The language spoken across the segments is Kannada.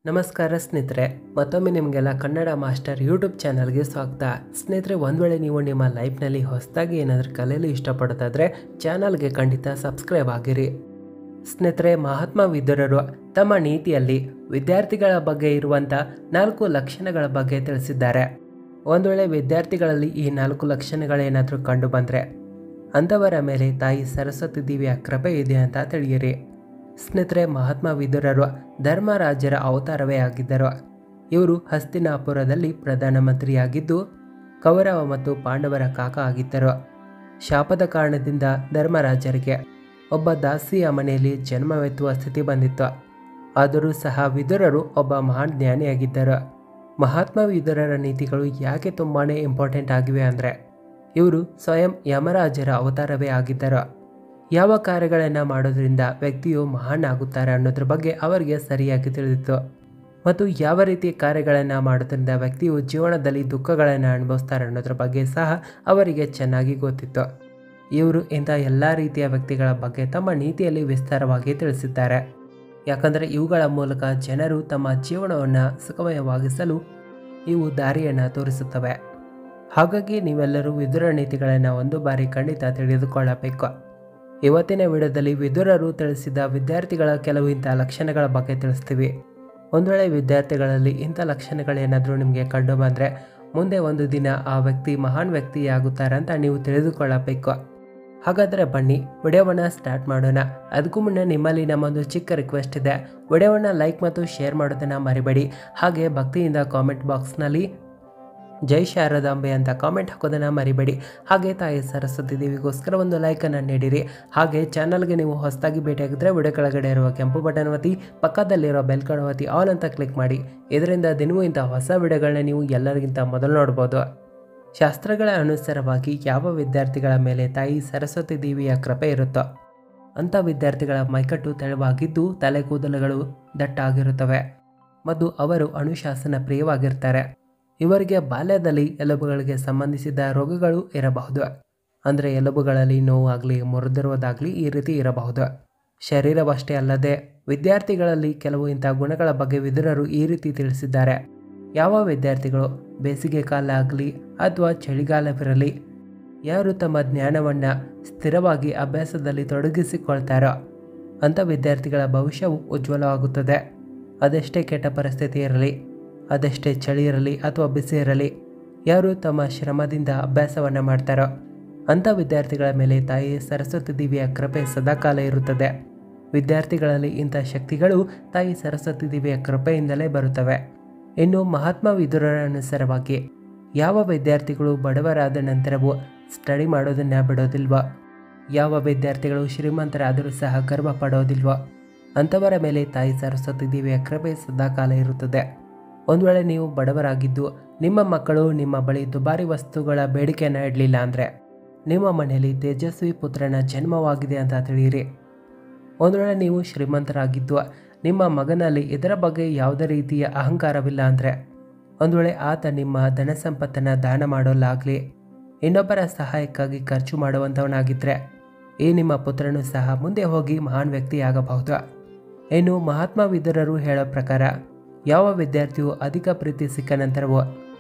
ನಮಸ್ಕಾರ ಸ್ನೇಹಿತರೆ ಮತ್ತೊಮ್ಮೆ ನಿಮಗೆಲ್ಲ ಕನ್ನಡ ಮಾಸ್ಟರ್ ಯೂಟ್ಯೂಬ್ ಚಾನಲ್ಗೆ ಸ್ವಾಗತ ಸ್ನೇಹಿತರೆ ಒಂದು ವೇಳೆ ನೀವು ನಿಮ್ಮ ಲೈಫ್ನಲ್ಲಿ ಹೊಸದಾಗಿ ಏನಾದರೂ ಕಲಿಯಲು ಇಷ್ಟಪಡೋದಾದರೆ ಚಾನಲ್ಗೆ ಖಂಡಿತ ಸಬ್ಸ್ಕ್ರೈಬ್ ಆಗಿರಿ ಸ್ನೇಹಿತರೆ ಮಹಾತ್ಮ ವಿದುರರು ತಮ್ಮ ನೀತಿಯಲ್ಲಿ ವಿದ್ಯಾರ್ಥಿಗಳ ಬಗ್ಗೆ ಇರುವಂಥ ನಾಲ್ಕು ಲಕ್ಷಣಗಳ ಬಗ್ಗೆ ತಿಳಿಸಿದ್ದಾರೆ ಒಂದು ವೇಳೆ ವಿದ್ಯಾರ್ಥಿಗಳಲ್ಲಿ ಈ ನಾಲ್ಕು ಲಕ್ಷಣಗಳೇನಾದರೂ ಕಂಡು ಬಂದರೆ ಅಂಥವರ ಮೇಲೆ ತಾಯಿ ಸರಸ್ವತಿ ದೇವಿಯ ಕೃಪೆ ಇದೆ ಅಂತ ತಿಳಿಯಿರಿ ಸ್ನೇಹಿತರೆ ಮಹಾತ್ಮ ವಿದುರರು ಧರ್ಮರಾಜರ ಅವತಾರವೇ ಆಗಿದ್ದರು ಇವರು ಹಸ್ತಿನಾಪುರದಲ್ಲಿ ಪ್ರಧಾನಮಂತ್ರಿಯಾಗಿದ್ದು ಕೌರವ ಮತ್ತು ಪಾಂಡವರ ಕಾಕ ಆಗಿದ್ದರು ಶಾಪದ ಕಾರಣದಿಂದ ಧರ್ಮರಾಜರಿಗೆ ಒಬ್ಬ ದಾಸಿಯ ಮನೆಯಲ್ಲಿ ಜನ್ಮವೆತ್ತುವ ಸ್ಥಿತಿ ಬಂದಿತ್ತು ಆದರೂ ಸಹ ವಿದುರರು ಒಬ್ಬ ಮಹಾನ್ ಜ್ಞಾನಿಯಾಗಿದ್ದರು ಮಹಾತ್ಮ ವಿದುರರ ನೀತಿಗಳು ಯಾಕೆ ತುಂಬಾ ಇಂಪಾರ್ಟೆಂಟ್ ಆಗಿವೆ ಅಂದರೆ ಇವರು ಸ್ವಯಂ ಯಮರಾಜರ ಅವತಾರವೇ ಆಗಿದ್ದರು ಯಾವ ಕಾರ್ಯಗಳನ್ನು ಮಾಡೋದ್ರಿಂದ ವ್ಯಕ್ತಿಯು ಮಹಾನ್ ಆಗುತ್ತಾರೆ ಅನ್ನೋದ್ರ ಬಗ್ಗೆ ಅವರಿಗೆ ಸರಿಯಾಗಿ ತಿಳಿದಿತ್ತು ಮತ್ತು ಯಾವ ರೀತಿ ಕಾರ್ಯಗಳನ್ನು ಮಾಡೋದ್ರಿಂದ ವ್ಯಕ್ತಿಯು ಜೀವನದಲ್ಲಿ ದುಃಖಗಳನ್ನು ಅನುಭವಿಸ್ತಾರೆ ಅನ್ನೋದ್ರ ಬಗ್ಗೆ ಸಹ ಅವರಿಗೆ ಚೆನ್ನಾಗಿ ಗೊತ್ತಿತ್ತು ಇವರು ಇಂಥ ಎಲ್ಲ ರೀತಿಯ ವ್ಯಕ್ತಿಗಳ ಬಗ್ಗೆ ತಮ್ಮ ನೀತಿಯಲ್ಲಿ ವಿಸ್ತಾರವಾಗಿ ತಿಳಿಸಿದ್ದಾರೆ ಯಾಕಂದರೆ ಇವುಗಳ ಮೂಲಕ ಜನರು ತಮ್ಮ ಜೀವನವನ್ನು ಸುಖಮಯವಾಗಿಸಲು ಇವು ದಾರಿಯನ್ನು ತೋರಿಸುತ್ತವೆ ಹಾಗಾಗಿ ನೀವೆಲ್ಲರೂ ವಿದುರ ನೀತಿಗಳನ್ನು ಒಂದು ಬಾರಿ ಖಂಡಿತ ತಿಳಿದುಕೊಳ್ಳಬೇಕು ಇವತ್ತಿನ ವಿಡಿಯೋದಲ್ಲಿ ವಿದುರರು ತಿಳಿಸಿದ ವಿದ್ಯಾರ್ಥಿಗಳ ಕೆಲವು ಇಂಥ ಲಕ್ಷಣಗಳ ಬಗ್ಗೆ ತಿಳಿಸ್ತೀವಿ ಒಂದು ವೇಳೆ ವಿದ್ಯಾರ್ಥಿಗಳಲ್ಲಿ ಇಂಥ ಲಕ್ಷಣಗಳೇನಾದರೂ ನಿಮಗೆ ಕಂಡು ಬಂದರೆ ಮುಂದೆ ಒಂದು ದಿನ ಆ ವ್ಯಕ್ತಿ ಮಹಾನ್ ವ್ಯಕ್ತಿಯಾಗುತ್ತಾರೆ ಅಂತ ನೀವು ತಿಳಿದುಕೊಳ್ಳಬೇಕು ಹಾಗಾದರೆ ಬನ್ನಿ ವಿಡಿಯೋವನ್ನು ಸ್ಟಾರ್ಟ್ ಮಾಡೋಣ ಅದಕ್ಕೂ ಮುನ್ನ ನಿಮ್ಮಲ್ಲಿ ನಮ್ಮೊಂದು ಚಿಕ್ಕ ರಿಕ್ವೆಸ್ಟ್ ಇದೆ ವಿಡಿಯೋವನ್ನು ಲೈಕ್ ಮತ್ತು ಶೇರ್ ಮಾಡೋದನ್ನು ಮರಿಬೇಡಿ ಹಾಗೆ ಭಕ್ತಿಯಿಂದ ಕಾಮೆಂಟ್ ಬಾಕ್ಸ್ನಲ್ಲಿ ಜೈ ಶಾರದಾಂಬೆ ಅಂತ ಕಾಮೆಂಟ್ ಹಾಕೋದನ್ನು ಮರಿಬೇಡಿ ಹಾಗೆ ತಾಯಿ ಸರಸ್ವತಿ ದೇವಿಗೋಸ್ಕರ ಒಂದು ಲೈಕನ್ನು ನೀಡಿರಿ ಹಾಗೆ ಚಾನಲ್ಗೆ ನೀವು ಹೊಸದಾಗಿ ಭೇಟಿಯಾಗಿದ್ದರೆ ವಿಡಿಯೋ ಕೆಳಗಡೆ ಇರುವ ಕೆಂಪು ಬಟನ್ ಒತ್ತಿ ಪಕ್ಕದಲ್ಲಿರೋ ಬೆಲ್ ಕಡೆ ಒತ್ತಿ ಆಲ್ ಅಂತ ಕ್ಲಿಕ್ ಮಾಡಿ ಇದರಿಂದ ದಿನವೂ ಇಂಥ ಹೊಸ ವಿಡಿಯೋಗಳನ್ನ ನೀವು ಎಲ್ಲರಿಗಿಂತ ಮೊದಲು ನೋಡ್ಬೋದು ಶಾಸ್ತ್ರಗಳ ಅನುಸಾರವಾಗಿ ಯಾವ ವಿದ್ಯಾರ್ಥಿಗಳ ಮೇಲೆ ತಾಯಿ ಸರಸ್ವತಿ ದೇವಿಯ ಕೃಪೆ ಇರುತ್ತೋ ಅಂಥ ವಿದ್ಯಾರ್ಥಿಗಳ ಮೈಕಟ್ಟು ತೆಳುವಾಗಿದ್ದು ತಲೆ ಕೂದಲುಗಳು ದಟ್ಟಾಗಿರುತ್ತವೆ ಮತ್ತು ಅವರು ಅನುಶಾಸನ ಪ್ರಿಯವಾಗಿರ್ತಾರೆ ಇವರಿಗೆ ಬಾಲ್ಯದಲ್ಲಿ ಎಲುಬುಗಳಿಗೆ ಸಂಬಂಧಿಸಿದ ರೋಗಗಳು ಇರಬಹುದು ಅಂದರೆ ಎಲುಬುಗಳಲ್ಲಿ ನೋವಾಗಲಿ ಮುರಿದಿರುವುದಾಗಲಿ ಈ ರೀತಿ ಇರಬಹುದು ಶರೀರವಷ್ಟೇ ಅಲ್ಲದೆ ವಿದ್ಯಾರ್ಥಿಗಳಲ್ಲಿ ಕೆಲವು ಇಂಥ ಗುಣಗಳ ಬಗ್ಗೆ ವಿದುರರು ಈ ರೀತಿ ತಿಳಿಸಿದ್ದಾರೆ ಯಾವ ವಿದ್ಯಾರ್ಥಿಗಳು ಬೇಸಿಗೆ ಕಾಲ ಆಗಲಿ ಅಥವಾ ಚಳಿಗಾಲವಿರಲಿ ಯಾರು ತಮ್ಮ ಜ್ಞಾನವನ್ನು ಸ್ಥಿರವಾಗಿ ಅಭ್ಯಾಸದಲ್ಲಿ ತೊಡಗಿಸಿಕೊಳ್ತಾರೋ ಅಂಥ ವಿದ್ಯಾರ್ಥಿಗಳ ಭವಿಷ್ಯವು ಉಜ್ವಲವಾಗುತ್ತದೆ ಅದೆಷ್ಟೇ ಕೆಟ್ಟ ಪರಿಸ್ಥಿತಿ ಇರಲಿ ಅದೆಷ್ಟೇ ಚಳಿ ಇರಲಿ ಅಥವಾ ಬಿಸಿ ಇರಲಿ ಯಾರು ತಮ್ಮ ಶ್ರಮದಿಂದ ಅಭ್ಯಾಸವನ್ನು ಮಾಡ್ತಾರೋ ಅಂಥ ವಿದ್ಯಾರ್ಥಿಗಳ ಮೇಲೆ ತಾಯಿ ಸರಸ್ವತಿ ದೇವಿಯ ಕೃಪೆ ಸದಾಕಾಲ ಇರುತ್ತದೆ ವಿದ್ಯಾರ್ಥಿಗಳಲ್ಲಿ ಇಂಥ ಶಕ್ತಿಗಳು ತಾಯಿ ಸರಸ್ವತಿ ದೇವಿಯ ಕೃಪೆಯಿಂದಲೇ ಬರುತ್ತವೆ ಇನ್ನು ಮಹಾತ್ಮ ವಿದುರರ ಅನುಸಾರವಾಗಿ ಯಾವ ವಿದ್ಯಾರ್ಥಿಗಳು ಬಡವರಾದ ನಂತರವೂ ಸ್ಟಡಿ ಮಾಡೋದನ್ನು ಬಿಡೋದಿಲ್ವೋ ಯಾವ ವಿದ್ಯಾರ್ಥಿಗಳು ಶ್ರೀಮಂತರಾದರೂ ಸಹ ಗರ್ವ ಪಡೋದಿಲ್ವೋ ಅಂಥವರ ಮೇಲೆ ತಾಯಿ ಸರಸ್ವತಿ ದೇವಿಯ ಕೃಪೆ ಸದಾಕಾಲ ಇರುತ್ತದೆ ಒಂದು ವೇಳೆ ನೀವು ಬಡವರಾಗಿದ್ದು ನಿಮ್ಮ ಮಕ್ಕಳು ನಿಮ್ಮ ಬಳಿ ದುಬಾರಿ ವಸ್ತುಗಳ ಬೇಡಿಕೆಯನ್ನು ಇಡಲಿಲ್ಲ ಅಂದರೆ ನಿಮ್ಮ ಮನೆಯಲ್ಲಿ ತೇಜಸ್ವಿ ಪುತ್ರನ ಜನ್ಮವಾಗಿದೆ ಅಂತ ತಿಳಿಯಿರಿ ಒಂದು ವೇಳೆ ನೀವು ಶ್ರೀಮಂತರಾಗಿದ್ದು ನಿಮ್ಮ ಮಗನಲ್ಲಿ ಇದರ ಬಗ್ಗೆ ಯಾವುದೇ ರೀತಿಯ ಅಹಂಕಾರವಿಲ್ಲ ಅಂದರೆ ಒಂದು ವೇಳೆ ಆತ ನಿಮ್ಮ ಧನ ಸಂಪತ್ತನ್ನು ದಾನ ಮಾಡೋಲಾಗಲಿ ಇನ್ನೊಬ್ಬರ ಸಹಾಯಕ್ಕಾಗಿ ಖರ್ಚು ಮಾಡುವಂಥವನಾಗಿದ್ದರೆ ಈ ನಿಮ್ಮ ಪುತ್ರನು ಸಹ ಮುಂದೆ ಹೋಗಿ ಮಹಾನ್ ವ್ಯಕ್ತಿಯಾಗಬಹುದು ಇನ್ನು ಮಹಾತ್ಮ ವಿದುರರು ಹೇಳೋ ಪ್ರಕಾರ ಯಾವ ವಿದ್ಯಾರ್ಥಿಯು ಅಧಿಕ ಪ್ರೀತಿ ಸಿಕ್ಕ ನಂತರವೋ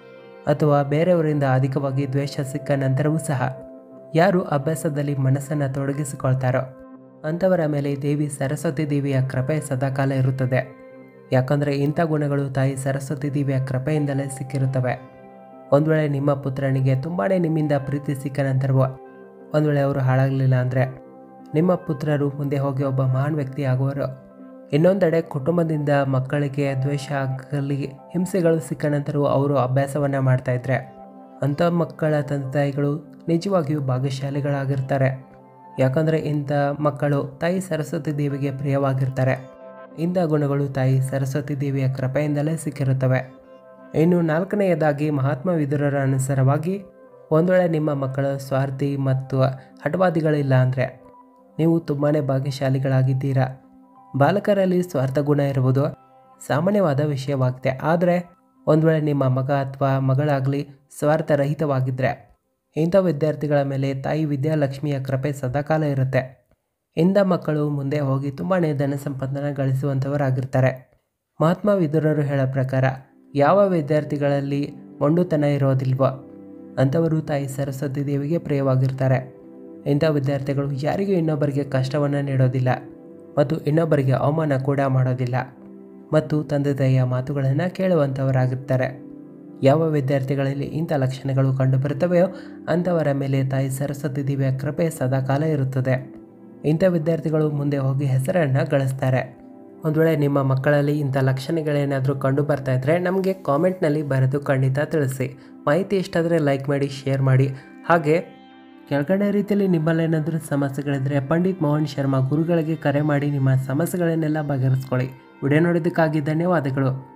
ಅಥವಾ ಬೇರೆಯವರಿಂದ ಅಧಿಕವಾಗಿ ದ್ವೇಷ ಸಿಕ್ಕ ನಂತರವೂ ಸಹ ಯಾರು ಅಭ್ಯಾಸದಲ್ಲಿ ಮನಸ್ಸನ್ನು ತೊಡಗಿಸಿಕೊಳ್ತಾರೋ ಅಂಥವರ ಮೇಲೆ ದೇವಿ ಸರಸ್ವತಿ ದೇವಿಯ ಕೃಪೆ ಸದಾಕಾಲ ಇರುತ್ತದೆ ಯಾಕಂದರೆ ಇಂಥ ಗುಣಗಳು ತಾಯಿ ಸರಸ್ವತಿ ದೇವಿಯ ಕೃಪೆಯಿಂದಲೇ ಸಿಕ್ಕಿರುತ್ತವೆ ಒಂದು ವೇಳೆ ನಿಮ್ಮ ಪುತ್ರನಿಗೆ ತುಂಬಾ ನಿಮ್ಮಿಂದ ಪ್ರೀತಿ ಸಿಕ್ಕ ನಂತರವೋ ಒಂದು ವೇಳೆ ಅವರು ಹಾಳಾಗಲಿಲ್ಲ ಅಂದರೆ ನಿಮ್ಮ ಪುತ್ರರು ಮುಂದೆ ಹೋಗಿ ಒಬ್ಬ ಮಹಾನ್ ವ್ಯಕ್ತಿ ಆಗುವರು ಇನ್ನೊಂದೆಡೆ ಕುಟುಂಬದಿಂದ ಮಕ್ಕಳಿಗೆ ದ್ವೇಷ ಆಗಲಿ ಹಿಂಸೆಗಳು ಸಿಕ್ಕ ನಂತರವೂ ಅವರು ಅಭ್ಯಾಸವನ್ನು ಮಾಡ್ತಾಯಿದ್ರೆ ಅಂಥ ಮಕ್ಕಳ ತಂದೆ ತಾಯಿಗಳು ನಿಜವಾಗಿಯೂ ಭಾಗ್ಯಶಾಲಿಗಳಾಗಿರ್ತಾರೆ ಯಾಕಂದರೆ ಇಂಥ ಮಕ್ಕಳು ತಾಯಿ ಸರಸ್ವತಿ ದೇವಿಗೆ ಪ್ರಿಯವಾಗಿರ್ತಾರೆ ಇಂಥ ಗುಣಗಳು ತಾಯಿ ಸರಸ್ವತಿ ದೇವಿಯ ಕೃಪೆಯಿಂದಲೇ ಸಿಕ್ಕಿರುತ್ತವೆ ಇನ್ನು ನಾಲ್ಕನೆಯದಾಗಿ ಮಹಾತ್ಮ ವಿದುರರ ಅನುಸಾರವಾಗಿ ಒಂದು ವೇಳೆ ನಿಮ್ಮ ಮಕ್ಕಳು ಸ್ವಾರ್ಥಿ ಮತ್ತು ಹಠವಾದಿಗಳಿಲ್ಲ ಅಂದರೆ ನೀವು ತುಂಬಾ ಭಾಗ್ಯಶಾಲಿಗಳಾಗಿದ್ದೀರಾ ಬಾಲಕರಲ್ಲಿ ಸ್ವಾರ್ಥ ಗುಣ ಇರುವುದು ಸಾಮಾನ್ಯವಾದ ವಿಷಯವಾಗಿದೆ ಆದರೆ ಒಂದು ವೇಳೆ ನಿಮ್ಮ ಮಗ ಅಥವಾ ಮಗಳಾಗಲಿ ಸ್ವಾರ್ಥರಹಿತವಾಗಿದ್ದರೆ ಇಂಥ ವಿದ್ಯಾರ್ಥಿಗಳ ಮೇಲೆ ತಾಯಿ ವಿದ್ಯಾಲಕ್ಷ್ಮಿಯ ಕೃಪೆ ಸದಾಕಾಲ ಇರುತ್ತೆ ಇಂಥ ಮಕ್ಕಳು ಮುಂದೆ ಹೋಗಿ ತುಂಬಾ ಧನ ಸಂಪತ್ತನ್ನು ಗಳಿಸುವಂಥವರಾಗಿರ್ತಾರೆ ಮಹಾತ್ಮ ವಿದುರರು ಹೇಳೋ ಪ್ರಕಾರ ಯಾವ ವಿದ್ಯಾರ್ಥಿಗಳಲ್ಲಿ ಮೊಂಡುತನ ಇರೋದಿಲ್ವೋ ಅಂಥವರು ತಾಯಿ ಸರಸ್ವತಿ ದೇವಿಗೆ ಪ್ರಿಯವಾಗಿರ್ತಾರೆ ಇಂಥ ವಿದ್ಯಾರ್ಥಿಗಳು ಯಾರಿಗೂ ಇನ್ನೊಬ್ಬರಿಗೆ ಕಷ್ಟವನ್ನು ನೀಡೋದಿಲ್ಲ ಮತ್ತು ಇನ್ನೊಬ್ಬರಿಗೆ ಅವಮಾನ ಕೂಡ ಮಾಡೋದಿಲ್ಲ ಮತ್ತು ತಂದೆ ತಾಯಿಯ ಮಾತುಗಳನ್ನು ಕೇಳುವಂಥವರಾಗಿರ್ತಾರೆ ಯಾವ ವಿದ್ಯಾರ್ಥಿಗಳಲ್ಲಿ ಇಂಥ ಲಕ್ಷಣಗಳು ಕಂಡುಬರುತ್ತವೆಯೋ ಅಂಥವರ ಮೇಲೆ ತಾಯಿ ಸರಸ್ವತಿ ದೇವಿಯ ಕೃಪೆ ಸದಾಕಾಲ ಇರುತ್ತದೆ ಇಂಥ ವಿದ್ಯಾರ್ಥಿಗಳು ಮುಂದೆ ಹೋಗಿ ಹೆಸರನ್ನು ಗಳಿಸ್ತಾರೆ ಒಂದು ವೇಳೆ ನಿಮ್ಮ ಮಕ್ಕಳಲ್ಲಿ ಇಂಥ ಲಕ್ಷಣಗಳೇನಾದರೂ ಕಂಡು ಬರ್ತಾ ಇದ್ದರೆ ನಮಗೆ ಕಾಮೆಂಟ್ನಲ್ಲಿ ಬರೆದು ಖಂಡಿತ ತಿಳಿಸಿ ಮಾಹಿತಿ ಇಷ್ಟ ಆದರೆ ಲೈಕ್ ಮಾಡಿ ಶೇರ್ ಮಾಡಿ ಹಾಗೆ ಕೆಳಗಡೆ ರೀತಿಯಲ್ಲಿ ನಿಮ್ಮಲ್ಲೇನಾದರೂ ಸಮಸ್ಯೆಗಳಿದ್ದರೆ ಪಂಡಿತ್ ಮೋಹನ್ ಶರ್ಮಾ ಗುರುಗಳಿಗೆ ಕರೆ ಮಾಡಿ ನಿಮ್ಮ ಸಮಸ್ಯೆಗಳನ್ನೆಲ್ಲ ಬಗೆಹರಿಸ್ಕೊಳ್ಳಿ ವಿಡಿಯೋ ನೋಡೋದಕ್ಕಾಗಿ ಧನ್ಯವಾದಗಳು